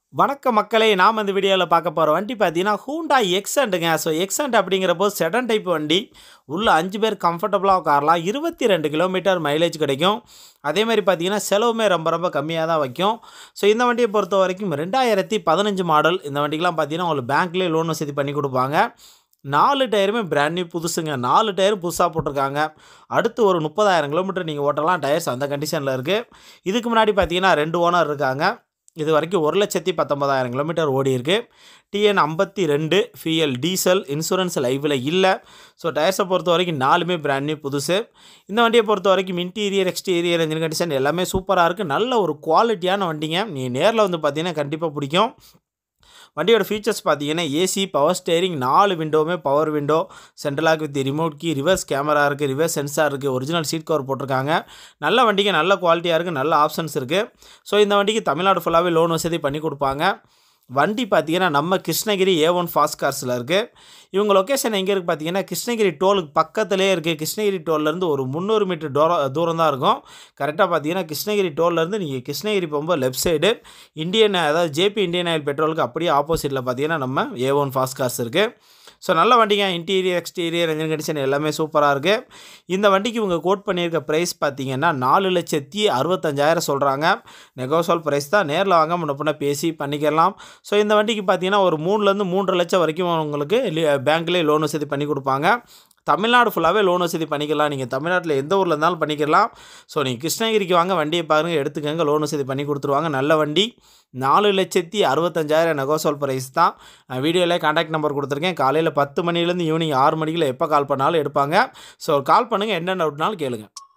வணக்க மக்களே நாம் இந்த வீடியோவில் பார்க்க போகிற வண்டி பார்த்தீங்கன்னா ஹூண்டா எக்ஸண்ட்டுங்க ஸோ எக்ஸண்ட் அப்படிங்கிறப்போ செடன் டைப் வண்டி உள்ள அஞ்சு பேர் கம்ஃபர்டபுளாக உட்காரலாம் இருபத்தி ரெண்டு கிலோமீட்டர் மைலேஜ் கிடைக்கும் அதே மாதிரி பார்த்தீங்கன்னா செலவுமே ரொம்ப ரொம்ப கம்மியாக தான் வைக்கும் ஸோ இந்த வண்டியை பொறுத்த வரைக்கும் ரெண்டாயிரத்தி பதினஞ்சு மாடல் இந்த வண்டிக்கெலாம் பார்த்தீங்கன்னா உங்களுக்கு பேங்க்லேயே லோன் வசதி பண்ணி கொடுப்பாங்க நாலு டயருமே பிராண்ட் நியூ புதுசுங்க நாலு டயரும் புதுசாக போட்டிருக்காங்க அடுத்து ஒரு முப்பதாயிரம் கிலோமீட்டர் நீங்கள் ஓட்டலாம் டயர்ஸ் அந்த கண்டிஷனில் இருக்குது இதுக்கு முன்னாடி பார்த்தீங்கன்னா ரெண்டு ஓனர் இருக்காங்க இது வரைக்கும் ஒரு லட்சத்தி பத்தொம்பதாயிரம் கிலோமீட்டர் ஓடி இருக்கு டிஎன் ஐம்பத்தி ரெண்டு ஃபிஎல் டீசல் இன்சூரன்ஸ் லைவில் இல்லை ஸோ டயர்ஸை பொறுத்த வரைக்கும் நாலுமே பிராண்ட் நியூ புதுசு இந்த வண்டியை பொறுத்த வரைக்கும் இன்டீரியர் எக்ஸ்டீரியர் இன்ஜின் கண்டிஷன் எல்லாமே சூப்பராக இருக்குது நல்ல ஒரு குவாலிட்டியான வண்டிங்க நீ நேரில் வந்து பார்த்தீங்கன்னா கண்டிப்பாக பிடிக்கும் வண்டியோட ஃபீச்சர்ஸ் பார்த்தீங்கன்னா ஏசி பவர் ஸ்டேரிங் நாலு விண்டோவுமே power window central lock with remote key reverse camera இருக்குது ரிவர்ஸ் சென்சார் இருக்குது ஒரிஜினல் சீட் கவர் போட்டிருக்காங்க நல்ல வண்டிக்கு நல்ல குவாலிட்டியாக இருக்குது நல்ல ஆப்ஷன்ஸ் இருக்குது ஸோ இந்த வண்டிக்கு தமிழ்நாடு ஃபுல்லாகவே லோன் வசதி பண்ணி கொடுப்பாங்க வண்டி பார்த்தீங்கன்னா நம்ம கிருஷ்ணகிரி ஏ ஒன் ஃபாஸ்ட் கார்ஸில் இருக்குது இவங்க லொக்கேஷன் எங்கே இருக்குது பார்த்தீங்கன்னா கிருஷ்ணகிரி டோலுக்கு பக்கத்துலேயே இருக்குது கிருஷ்ணகிரி டோல்லேருந்து ஒரு முந்நூறு மீட்டர் தூரம் தூரம் தான் இருக்கும் கரெக்டாக பார்த்தீங்கன்னா கிருஷ்ணகிரி டோல்லேருந்து நீங்கள் கிருஷ்ணகிரி போகும்போது லெஃப்ட் சைடு இந்தியன் அதாவது ஜேபி இந்தியன் ஆயில் பெட்ரோலுக்கு அப்படியே ஆப்போசிட்டில் பார்த்தீங்கன்னா நம்ம ஏ ஒன் ஃபாஸ்ட் கார்ஸ் இருக்குது ஸோ நல்ல வண்டிங்க இன்டீரியர் எக்ஸ்டீரியர் இன்ஜின் கண்டிஷன் எல்லாமே சூப்பராக இருக்குது இந்த வண்டிக்கு இவங்க கோட் பண்ணியிருக்க ப்ரைஸ் பார்த்தீங்கன்னா நாலு லட்சத்தி அறுபத்தஞ்சாயிரம் சொல்கிறாங்க நெகோசோல் ப்ரைஸ் தான் நேரில் வாங்க முன்ன பேசி பண்ணிக்கலாம் ஸோ இந்த வண்டிக்கு பார்த்தீங்கன்னா ஒரு மூணுலேருந்து மூன்றரை லட்சம் வரைக்கும் உங்களுக்கு பேங்க்லேயே லோன் வசதி பண்ணி கொடுப்பாங்க தமிழ்நாடு ஃபுல்லாகவே லோன் வசதி பண்ணிக்கலாம் நீங்கள் தமிழ்நாட்டில் எந்த ஊரில் இருந்தாலும் பண்ணிக்கலாம் ஸோ நீங்கள் கிருஷ்ணகிரிக்கு வாங்க வண்டியை பாருங்கள் எடுத்துக்கங்க லோன் வசதி பண்ணி கொடுத்துருவாங்க நல்ல வண்டி நாலு லட்சத்தி அறுபத்தஞ்சாயிரம் நெகோசோல் ப்ரைஸ் தான் நான் வீடியோவில் கான்டாக்ட் நம்பர் கொடுத்துருக்கேன் காலையில் பத்து மணிலேருந்து ஈவினிங் ஆறு மணிக்குள்ள எப்போ கால் பண்ணாலும் எடுப்பாங்க ஸோ கால் பண்ணுங்கள் என்ன டவுட்னாலும் கேளுங்க